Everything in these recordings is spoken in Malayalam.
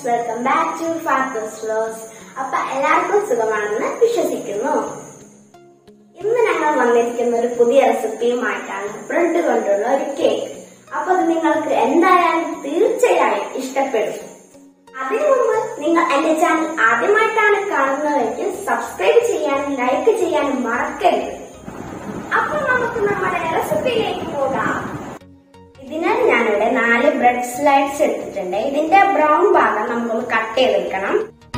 Welcome back to father's vlogs അപ്പൊ എല്ലാവർക്കും സുഖമാണെന്ന് വിശ്വസിക്കുന്നു ഇന്ന് ഞങ്ങൾ വന്നിരിക്കുന്ന ഒരു പുതിയ റെസിപ്പിയുമായിട്ടാണ് ബ്രെഡ് കൊണ്ടുള്ള ഒരു കേക്ക് അപ്പൊ അത് നിങ്ങൾക്ക് എന്തായാലും തീർച്ചയായും ഇഷ്ടപ്പെടും അതിനു മുമ്പ് നിങ്ങൾ എന്റെ ചാനൽ ആദ്യമായിട്ടാണ് കാണുന്നതെങ്കിൽ സബ്സ്ക്രൈബ് ചെയ്യാനും ലൈക്ക് ചെയ്യാനും മറക്കരുത് അപ്പൊ നമുക്ക് നമ്മുടെ റെസിപ്പിയിലേക്ക് പോകാം ഇതിനായി ഞാനിവിടെ നാല് ബ്രെഡ് സ്ലൈഡ്സ് എടുത്തിട്ടുണ്ട് ഇതിന്റെ ബ്രൗൺ ഭാഗം നമുക്കൊന്ന് കട്ട് ചെയ്തെടുക്കണം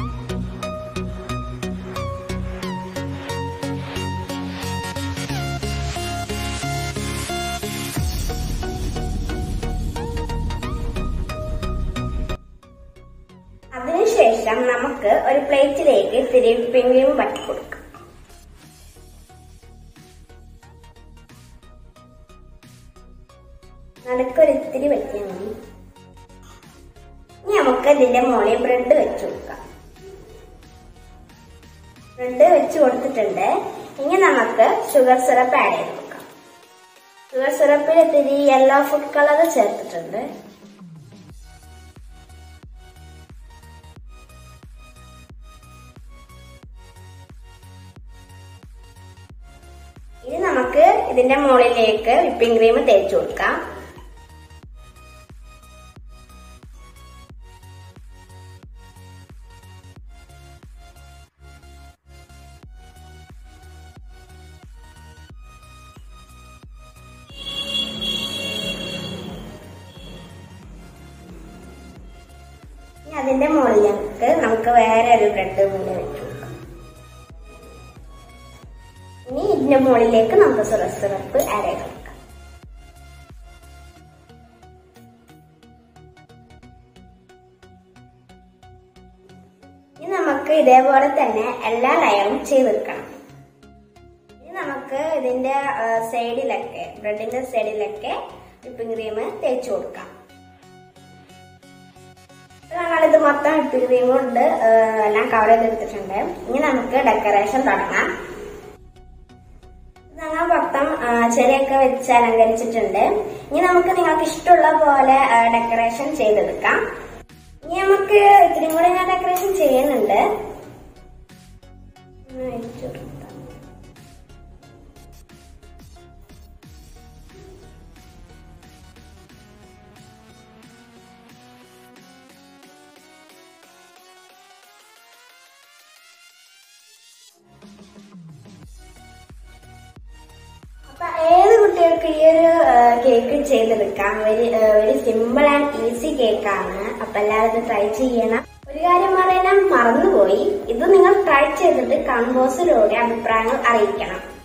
അതിനുശേഷം നമുക്ക് ഒരു പ്ലേറ്റിലേക്ക് ഇത്തിരി വിപ്പിംഗ് വറ്റി കൊടുക്കാം നടുക്കൊരു ഇത്തിരി വെച്ചാൽ മതി ഇനി നമുക്ക് ഇതിന്റെ മുകളിൽ ബ്രെഡ് വെച്ച് കൊടുക്കാം ബ്രെഡ് വെച്ച് കൊടുത്തിട്ടുണ്ട് ഇനി നമുക്ക് ഷുഗർ സിറപ്പ് ആഡ് ചെയ്ത് കൊടുക്കാം ഷുഗർ സിറപ്പിൽ ഇത്തിരി യെല്ലോ ഫുഡ് കളർ ചേർത്തിട്ടുണ്ട് ഇനി നമുക്ക് ഇതിന്റെ മുകളിലേക്ക് വിപ്പിംഗ് ക്രീം തേച്ച് കൊടുക്കാം ഇനി അതിന്റെ മുകളിലേക്ക് നമുക്ക് വേറെ ഒരു ബ്രെഡ് കൂടി വെച്ചു കൊടുക്കാം ഇനി ഇതിന്റെ മുകളിലേക്ക് നമുക്ക് സിറപ്പ് സിറപ്പ് ആഡ് ചെയ്ത് കൊടുക്കാം ഇനി നമുക്ക് ഇതേപോലെ തന്നെ എല്ലാ ലെയറും ചെയ്തെടുക്കണം ഇനി നമുക്ക് ഇതിന്റെ സൈഡിലൊക്കെ ബ്രെഡിന്റെ സൈഡിലൊക്കെ വിപ്പിംഗ് ക്രീം തേച്ച് കൊടുക്കാം ഞങ്ങളിത് മൊത്തം വിപ്പിംഗ് ക്രീം കൊണ്ട് എല്ലാം കവർ ചെയ്തെടുത്തിട്ടുണ്ട് ഇനി നമുക്ക് ഡെക്കറേഷൻ തുടങ്ങാം ഞങ്ങൾ മൊത്തം ചെടിയൊക്കെ വെച്ച് അലങ്കരിച്ചിട്ടുണ്ട് ഇനി നമുക്ക് നിങ്ങൾക്ക് ഇഷ്ടമുള്ള പോലെ ഡെക്കറേഷൻ ചെയ്തെടുക്കാം ഇനി നമുക്ക് ഇത്തിരി കൂടെ ഞാൻ ഡെക്കറേഷൻ ചെയ്യുന്നുണ്ട് ഒന്ന് വെച്ച് കൊടുക്കാം. അപ്പൊ ഏത് കുട്ടികൾക്ക് ഈ ഒരു കേക്ക് ചെയ്തെടുക്കാം very very simple and easy കേക്കാണ് അപ്പൊ എല്ലാവരും ട്രൈ ചെയ്യണം ഒരു കാര്യം പറയാൻ മറന്നുപോയി ഇത് നിങ്ങൾ ട്രൈ ചെയ്തിട്ട് കമ്പോസിലൂടെ അഭിപ്രായങ്ങൾ അറിയിക്കണം